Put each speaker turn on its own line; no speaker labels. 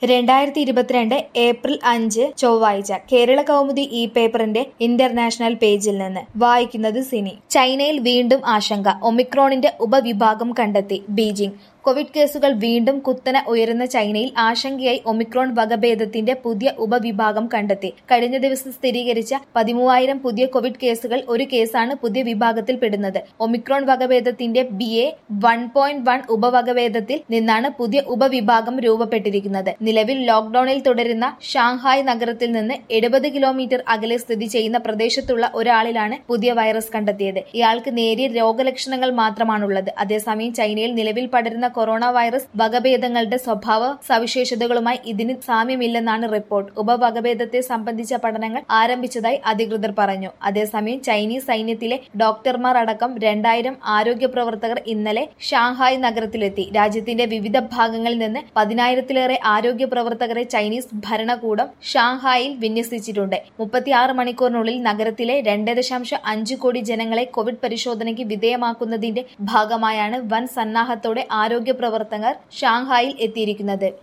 രണ്ടായിരത്തി ഇരുപത്തിരണ്ട് ഏപ്രിൽ അഞ്ച് ചൊവ്വാഴ്ച കേരള കൗമുദി ഈ പേപ്പറിന്റെ ഇന്റർനാഷണൽ പേജിൽ നിന്ന് വായിക്കുന്നത് സിനി ചൈനയിൽ വീണ്ടും ആശങ്ക ഒമിക്രോണിന്റെ ഉപവിഭാഗം കണ്ടെത്തി ബീജിംഗ് കോവിഡ് കേസുകൾ വീണ്ടും കുത്തനെ ഉയരുന്ന ചൈനയിൽ ആശങ്കയായി ഒമിക്രോൺ വകഭേദത്തിന്റെ പുതിയ ഉപവിഭാഗം കണ്ടെത്തി കഴിഞ്ഞ ദിവസം സ്ഥിരീകരിച്ച പതിമൂവായിരം പുതിയ കോവിഡ് കേസുകൾ ഒരു കേസാണ് പുതിയ വിഭാഗത്തിൽ പെടുന്നത് ഒമിക്രോൺ വകഭേദത്തിന്റെ B A one point one ഉപവകഭേദത്തിൽ നിന്നാണ് പുതിയ ഉപവിഭാഗം രൂപപ്പെട്ടിരിക്കുന്നത് നിലവിൽ ലോക്ഡൌണിൽ തുടരുന്ന ഷാങ്ഹായ് നഗരത്തിൽ നിന്ന് എഴുപത് കിലോമീറ്റർ അകലെ സ്ഥിതി ചെയ്യുന്ന പ്രദേശത്തുള്ള ഒരാളിലാണ് പുതിയ വൈറസ് കണ്ടെത്തിയത് ഇയാൾക്ക് നേരിയ രോഗലക്ഷണങ്ങൾ മാത്രമാണുള്ളത് അതേസമയം ചൈനയിൽ നിലവിൽ പടരുന്ന കൊറോണ വൈറസ് വകഭേദങ്ങളുടെ സ്വഭാവ സവിശേഷതകളുമായി ഇതിന് സാമ്യമില്ലെന്നാണ് റിപ്പോർട്ട് ഉപവകഭേദത്തെ സംബന്ധിച്ച പഠനങ്ങൾ ആരംഭിച്ചതായി അധികൃതർ പറഞ്ഞു അതേസമയം ചൈനീസ് സൈന്യത്തിലെ ഡോക്ടർമാർ അടക്കം രണ്ടായിരം ആരോഗ്യ പ്രവർത്തകർ ഇന്നലെ ഷാങ്ഹായ് നഗരത്തിലെത്തി രാജ്യത്തിന്റെ വിവിധ ഭാഗങ്ങളിൽ നിന്ന് പതിനായിരത്തിലേറെ ആരോഗ്യ പ്രവർത്തകരെ ചൈനീസ് ഭരണകൂടം ഷാങ്ഹായിൽ വിന്യസിച്ചിട്ടുണ്ട് മുപ്പത്തിയാറ് മണിക്കൂറിനുള്ളിൽ നഗരത്തിലെ രണ്ട് ദശാംശം അഞ്ച് കോടി ജനങ്ങളെ കോവിഡ് പരിശോധനയ്ക്ക് വിധേയമാക്കുന്നതിന്റെ ഭാഗമായാണ് വൻ സന്നാഹത്തോടെ ആരോഗ്യ പ്രവർത്തകർ ഷാങ്ഹായിൽ എത്തിയിരിക്കുന്നത്